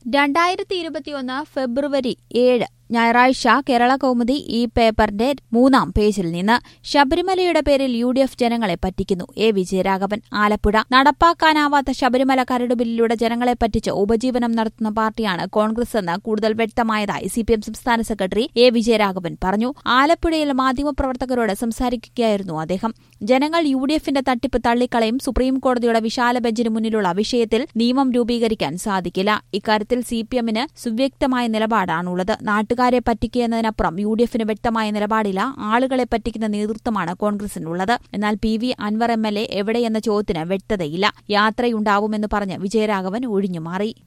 രണ്ടായിരത്തി ഇരുപത്തിയൊന്ന് ഫെബ്രുവരി ഏഴ് ഞായറാഴ്ച കേരള കൗമുദി ഈ പേപ്പറിന്റെ മൂന്നാം പേജിൽ നിന്ന് ശബരിമലയുടെ പേരിൽ യു ഡി എഫ് ജനങ്ങളെ പറ്റിക്കുന്നു എ വിജയരാഘവൻ ആലപ്പുഴ നടപ്പാക്കാനാവാത്ത ശബരിമല കരട് ബില്ലിലൂടെ ജനങ്ങളെ പറ്റിച്ച് ഉപജീവനം നടത്തുന്ന പാർട്ടിയാണ് കോൺഗ്രസ് എന്ന് കൂടുതൽ വ്യക്തമായതായി സിപിഎം സംസ്ഥാന സെക്രട്ടറി എ വിജയരാഘവൻ പറഞ്ഞു ആലപ്പുഴയിൽ മാധ്യമപ്രവർത്തകരോട് സംസാരിക്കുകയായിരുന്നു അദ്ദേഹം ജനങ്ങൾ യു ഡി എഫിന്റെ തട്ടിപ്പ് തള്ളിക്കളയും സുപ്രീം കോടതിയുടെ വിശാല ബെഞ്ചിന് മുന്നിലുള്ള വിഷയത്തിൽ നിയമം രൂപീകരിക്കാൻ സാധിക്കില്ല ഇക്കാര്യത്തിൽ സിപിഎമ്മിന് സുവ്യക്തമായ നിലപാടാണുള്ളത് നാട്ടുകാരെ പറ്റിക്കുന്നതിനപ്പുറം യു ഡി എഫിന് വ്യക്തമായ നിലപാടില്ല ആളുകളെ പറ്റിക്കുന്ന നേതൃത്വമാണ് കോൺഗ്രസിനുള്ളത് എന്നാൽ P V Anvar M L A എവിടെയെന്ന ചോദ്യത്തിന് വ്യക്തതയില്ല യാത്രയുണ്ടാവുമെന്ന് പറഞ്ഞ് വിജയരാഘവൻ ഒഴിഞ്ഞുമാറി